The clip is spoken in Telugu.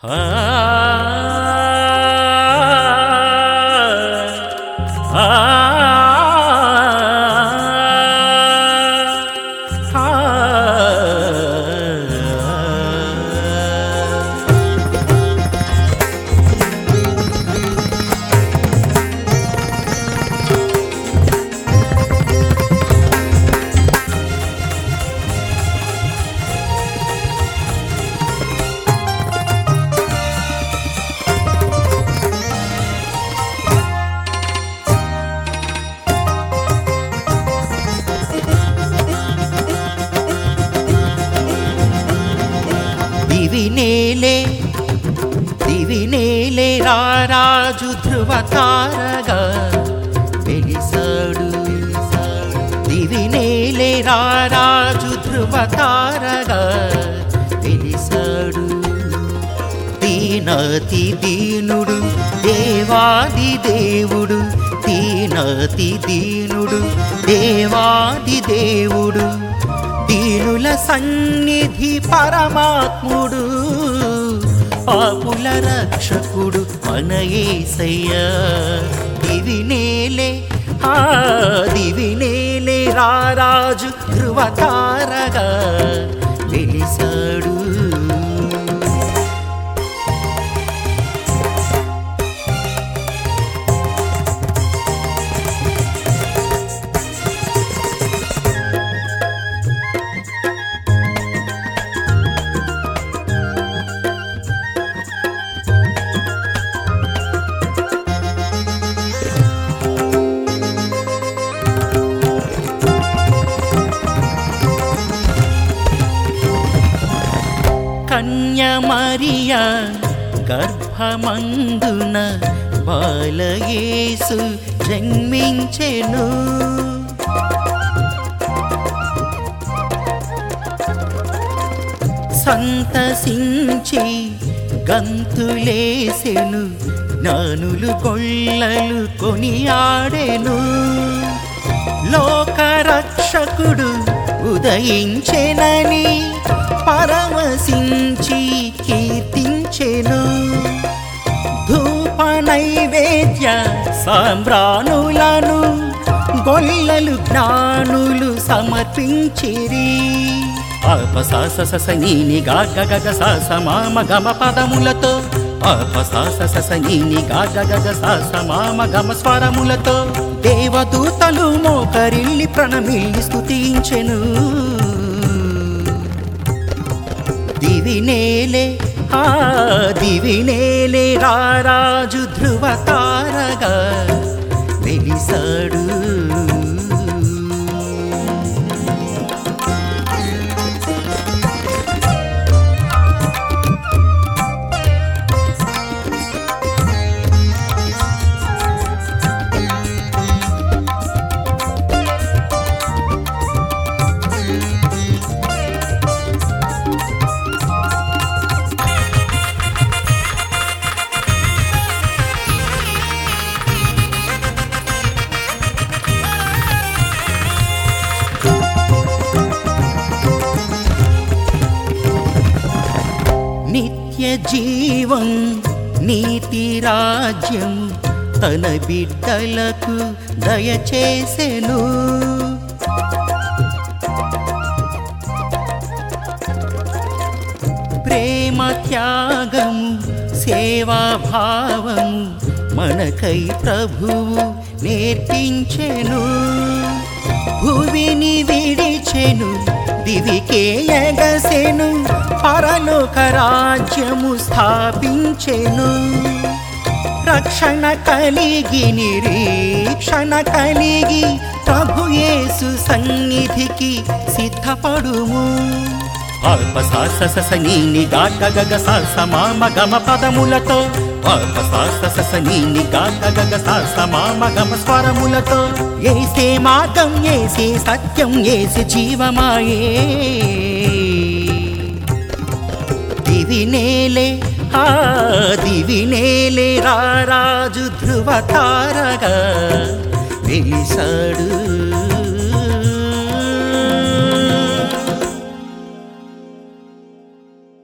దివి నేలే దివి నేలే రారాజు ధ్రువ తారగా వెలిసాడు దివి నేలే రారాజు ధ్రువ తారగా వెలిసాడు దీనతి దీనుడు దేవాది దేవుడు దీనతి దీనుడు దేవాది దేవుడు దీనుల సన్నిధి పరమాత్ముడు పాపుల రక్షకుడు మన యేసయ్య దివి నేలే ఆ దివి నేలే రారాజు ధృవతారగా వెలిసాడు కన్యమరియ గర్భమందున బాలయేసు జన్మించెను సంతసించి గంతులేసెను జ్ఞానులు గొల్లలు కొనియాడెను లోకరక్షకుడు ఉదయించెనని పరమశించి కీర్తించెను ధూప నైవేద్య సాంబ్రాణులను గొల్లలు జ్ఞానులు సమర్పించిరి అపసాససనీని గాగ గగ సాస మామ గమ పదములతో అపసాససనీని గాగ గగ సాస మామ గమ స్వరములతో దేవదూతలు మోకరిల్లి ప్రణమిల్లి స్తుతించెను దివి నేలే ఆ దివి నేలే రారాజు ధ్రువ తారగా వెలిసాడు నిత్య జీవం నీతి రాజ్యం తన బిడ్డలకు దయచేసెను ప్రేమ త్యాగము సేవాభావము మనకై ప్రభువు నేర్పించెను భువిని విడిచెను దివికే ఎగసెను పరలోక రాజ్యము స్థాపించెను రక్షణ కలిగి నిరీక్షణ కలిగి ప్రభుయేసు సన్నిధికి సిద్ధపడుము అల్పసాససనీని గాగ గగ సాస మామ గమ పదములతో అల్పసాససనీని గాగ గగ సాస మామ గమ స్వరములతో ఏసే మార్గం ఏసే సత్యం ఏసే జీవమాయే దివి నేలే ఆ దివి నేలే రారాజు ధ్రువ తారగా వెలిసాడు